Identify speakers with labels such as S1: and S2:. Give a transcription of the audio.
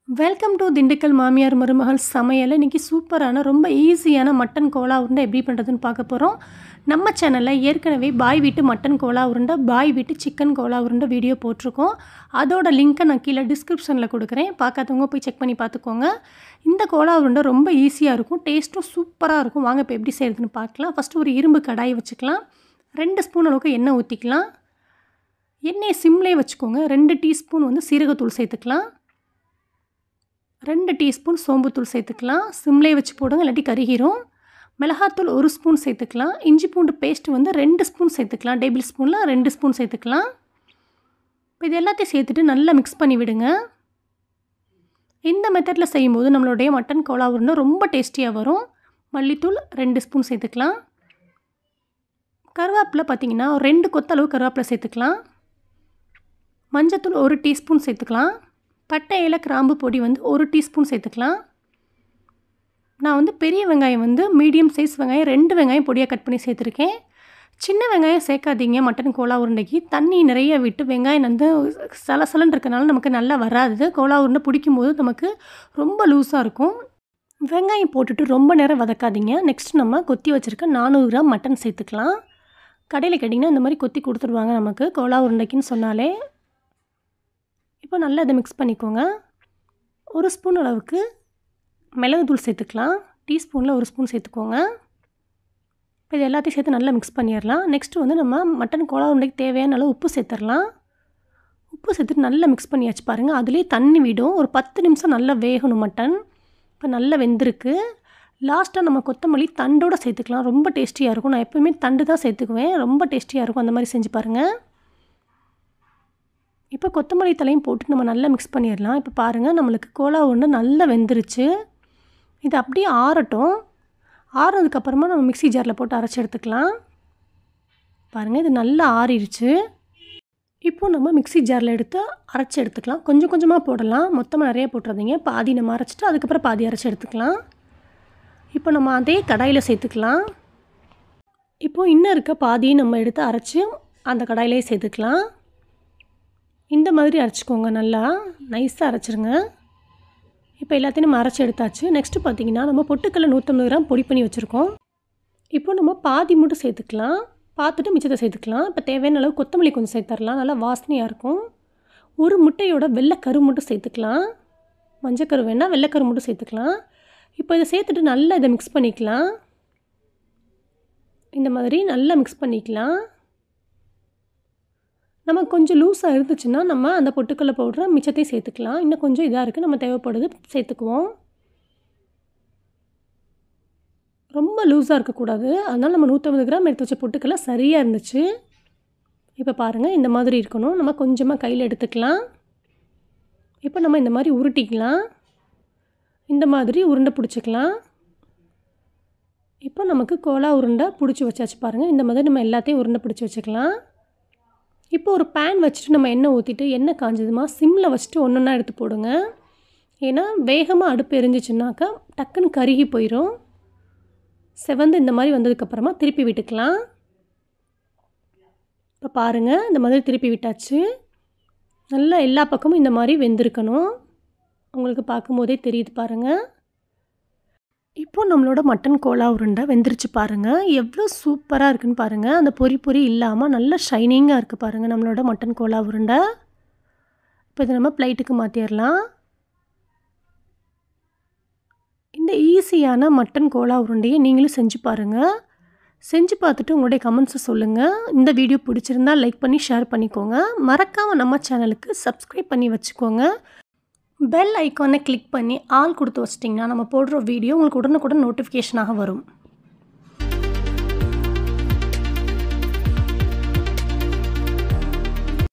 S1: welcome to Dindigul மாமியார் மருமகள் சமையல் இன்றைக்கி சூப்பரான ரொம்ப ஈஸியான மட்டன் கோலா உருண்டை எப்படி பண்ணுறதுன்னு பார்க்க போகிறோம் நம்ம சேனலில் ஏற்கனவே பாய் வீட்டு மட்டன் கோலா உருண்டை பாய் வீட்டு சிக்கன் கோலா உருண்டை வீடியோ போட்டிருக்கோம் அதோட லிங்க்கை நான் கீழே டிஸ்கிரிப்ஷனில் கொடுக்குறேன் பார்க்காதவங்க போய் செக் பண்ணி பார்த்துக்கோங்க இந்த கோலா உருண்டை ரொம்ப ஈஸியாக இருக்கும் டேஸ்ட்டும் சூப்பராக இருக்கும் வாங்க இப்போ எப்படி செய்கிறதுன்னு பார்க்கலாம் ஃபஸ்ட்டு ஒரு இரும்பு கடாய் வச்சுக்கலாம் ரெண்டு ஸ்பூன் அளவுக்கு எண்ணெய் ஊற்றிக்கலாம் எண்ணெயை சிம்லேயே வச்சுக்கோங்க ரெண்டு டீஸ்பூன் வந்து சீரகத்தூள் சேர்த்துக்கலாம் ரெண்டு டீஸ்பூன் சோம்புத்தூள் சேர்த்துக்கலாம் சிம்லே வச்சு போடுங்க இல்லாட்டி கருகிரும் மிளகாத்தூள் ஒரு ஸ்பூன் சேர்த்துக்கலாம் இஞ்சி பூண்டு பேஸ்ட் வந்து ரெண்டு ஸ்பூன் சேர்த்துக்கலாம் டேபிள் ஸ்பூனில் ரெண்டு ஸ்பூன் சேர்த்துக்கலாம் இப்போ இது எல்லாத்தையும் சேர்த்துட்டு நல்லா மிக்ஸ் பண்ணி விடுங்க இந்த மெத்தடில் செய்யும்போது நம்மளுடைய மட்டன் கோலா உருண்டை ரொம்ப டேஸ்டியாக வரும் மல்லித்தூள் ரெண்டு ஸ்பூன் சேர்த்துக்கலாம் கருவேப்பிலை பார்த்திங்கன்னா ஒரு ரெண்டு கொத்தளவு கருவேப்பிலை சேர்த்துக்கலாம் மஞ்சத்தூள் ஒரு டீஸ்பூன் சேர்த்துக்கலாம் பட்டை இலை கிராம்பு பொடி வந்து ஒரு டீஸ்பூன் சேர்த்துக்கலாம் நான் வந்து பெரிய வெங்காயம் வந்து மீடியம் சைஸ் வெங்காயம் ரெண்டு வெங்காயம் பொடியாக கட் பண்ணி சேர்த்துருக்கேன் சின்ன வெங்காயம் சேர்க்காதீங்க மட்டன் கோலா உருண்டைக்கு தண்ணி நிறைய விட்டு வெங்காயம் வந்து சலசலன்னு இருக்கனால நமக்கு நல்லா வராது கோலா உருண்டை பிடிக்கும்போது நமக்கு ரொம்ப லூஸாக இருக்கும் வெங்காயம் போட்டுட்டு ரொம்ப நேரம் வதக்காதீங்க நெக்ஸ்ட் நம்ம கொத்தி வச்சுருக்க நானூறு கிராம் மட்டன் சேர்த்துக்கலாம் கடையில் கேட்டிங்கன்னா இந்த மாதிரி கொத்தி கொடுத்துருவாங்க நமக்கு கோலா உருண்டைக்குன்னு சொன்னாலே இப்போ நல்லா இதை மிக்ஸ் பண்ணிக்கோங்க ஒரு ஸ்பூன் அளவுக்கு மிளகுத்தூள் சேர்த்துக்கலாம் டீஸ்பூனில் ஒரு ஸ்பூன் சேர்த்துக்கோங்க இப்போ இது எல்லாத்தையும் சேர்த்து நல்லா மிக்ஸ் பண்ணிடலாம் நெக்ஸ்ட்டு வந்து நம்ம மட்டன் கோலா உருண்டைக்கு தேவையான அளவு உப்பு சேர்த்துடலாம் உப்பு சேர்த்துட்டு நல்லா மிக்ஸ் பண்ணியாச்சு பாருங்கள் அதுலேயே தண்ணி விடும் ஒரு பத்து நிமிஷம் நல்லா வேகணும் மட்டன் இப்போ நல்லா வெந்திருக்கு லாஸ்ட்டாக நம்ம கொத்தமல்லி தண்டோடு சேர்த்துக்கலாம் ரொம்ப டேஸ்டியாக இருக்கும் நான் எப்போயுமே தண்டு தான் சேர்த்துக்குவேன் ரொம்ப டேஸ்டியாக இருக்கும் அந்த மாதிரி செஞ்சு பாருங்கள் இப்போ கொத்தமல்லி தலையும் போட்டு நம்ம நல்லா மிக்ஸ் பண்ணிடலாம் இப்போ பாருங்கள் நம்மளுக்கு கோலா உருண்டை நல்லா வெந்துருச்சு இது அப்படியே ஆறட்டும் ஆறுனதுக்கப்புறமா நம்ம மிக்ஸி ஜாரில் போட்டு அரைச்சி எடுத்துக்கலாம் பாருங்கள் இது நல்லா ஆறிடுச்சு இப்போது நம்ம மிக்ஸி ஜாரில் எடுத்து அரைச்சி எடுத்துக்கலாம் கொஞ்சம் கொஞ்சமாக போடலாம் மொத்தமாக நிறைய போட்டுறாதீங்க பாதி நம்ம அரைச்சிட்டு அதுக்கப்புறம் பாதி அரைச்சி எடுத்துக்கலாம் இப்போ நம்ம அதே கடாயில் சேர்த்துக்கலாம் இப்போது இன்னும் இருக்க பாதியும் நம்ம எடுத்து அரைச்சி அந்த கடாயிலே சேர்த்துக்கலாம் இந்த மாதிரி அரைச்சிக்கோங்க நல்லா நைஸாக அரைச்சிருங்க இப்போ எல்லாத்தையும் நம்ம அரைச்சி எடுத்தாச்சு நெக்ஸ்ட்டு பார்த்தீங்கன்னா நம்ம பொட்டுக்கல்ல நூற்றம்பது கிராம் பொடி பண்ணி வச்சுருக்கோம் இப்போ நம்ம பாதி மட்டும் சேர்த்துக்கலாம் பார்த்துட்டு மிச்சத்தை சேர்த்துக்கலாம் இப்போ தேவையான அளவு கொத்தமல்லி கொஞ்சம் சேர்த்துடலாம் நல்லா வாசனையாக இருக்கும் ஒரு முட்டையோட வெள்ளைக்கரு மட்டும் சேர்த்துக்கலாம் மஞ்சக்கரு வேணால் வெள்ளைக்கரு மட்டும் சேர்த்துக்கலாம் இப்போ இதை சேர்த்துட்டு நல்லா இதை மிக்ஸ் பண்ணிக்கலாம் இந்த மாதிரி நல்லா மிக்ஸ் பண்ணிக்கலாம் நம்ம கொஞ்சம் லூஸாக இருந்துச்சுன்னா நம்ம அந்த பொட்டுக்கடலை பவுடரை மிச்சத்தையும் சேர்த்துக்கலாம் இன்னும் கொஞ்சம் இதாக இருக்குது நம்ம தேவைப்படுது சேர்த்துக்குவோம் ரொம்ப லூஸாக இருக்கக்கூடாது அதனால் நம்ம நூற்றம்பது கிராம் எடுத்து வச்ச பொட்டுக்கடலை சரியாக இருந்துச்சு இப்போ பாருங்கள் இந்த மாதிரி இருக்கணும் நம்ம கொஞ்சமாக கையில் எடுத்துக்கலாம் இப்போ நம்ம இந்த மாதிரி உருட்டிக்கலாம் இந்த மாதிரி உருண்டை பிடிச்சிக்கலாம் இப்போ நமக்கு கோலா உருண்டை பிடிச்சி வச்சாச்சு பாருங்கள் இந்த மாதிரி நம்ம எல்லாத்தையும் உருண்டை பிடிச்சி வச்சுக்கலாம் இப்போ ஒரு பேன் வச்சுட்டு நம்ம எண்ணெய் ஊற்றிட்டு எண்ணெய் காஞ்சதுமா சிம்மில் வச்சுட்டு ஒன்று ஒன்றா எடுத்து போடுங்க ஏன்னா வேகமாக அடுப்பு எரிஞ்சிச்சுனாக்கா டக்குன்னு கருகி போயிடும் செவந்து இந்த மாதிரி வந்ததுக்கப்புறமா திருப்பி விட்டுக்கலாம் இப்போ பாருங்கள் இந்த மாதிரி திருப்பி விட்டாச்சு நல்லா எல்லா பக்கமும் இந்த மாதிரி வெந்திருக்கணும் உங்களுக்கு பார்க்கும்போதே தெரியுது பாருங்கள் இப்போ நம்மளோட மட்டன் கோலா உருண்டை வெந்துருச்சு பாருங்கள் எவ்வளோ சூப்பராக இருக்குன்னு பாருங்கள் அந்த பொறி பொறி இல்லாமல் நல்ல ஷைனிங்காக இருக்குது பாருங்கள் நம்மளோட மட்டன் கோலா உருண்டை இப்போ இதை நம்ம பிளைட்டுக்கு மாற்றிடலாம் இந்த ஈஸியான மட்டன் கோலா உருண்டையை நீங்களும் செஞ்சு பாருங்கள் செஞ்சு பார்த்துட்டு உங்களுடைய கமெண்ட்ஸை சொல்லுங்கள் இந்த வீடியோ பிடிச்சிருந்தா லைக் பண்ணி ஷேர் பண்ணிக்கோங்க மறக்காமல் நம்ம சேனலுக்கு சப்ஸ்கிரைப் பண்ணி வச்சுக்கோங்க பெல் ஐக்கானை கிளிக் பண்ணி ஆள் கொடுத்து வச்சிட்டிங்கன்னா நம்ம போடுற வீடியோ உங்களுக்கு உடனுக்குடன் நோட்டிஃபிகேஷனாக வரும்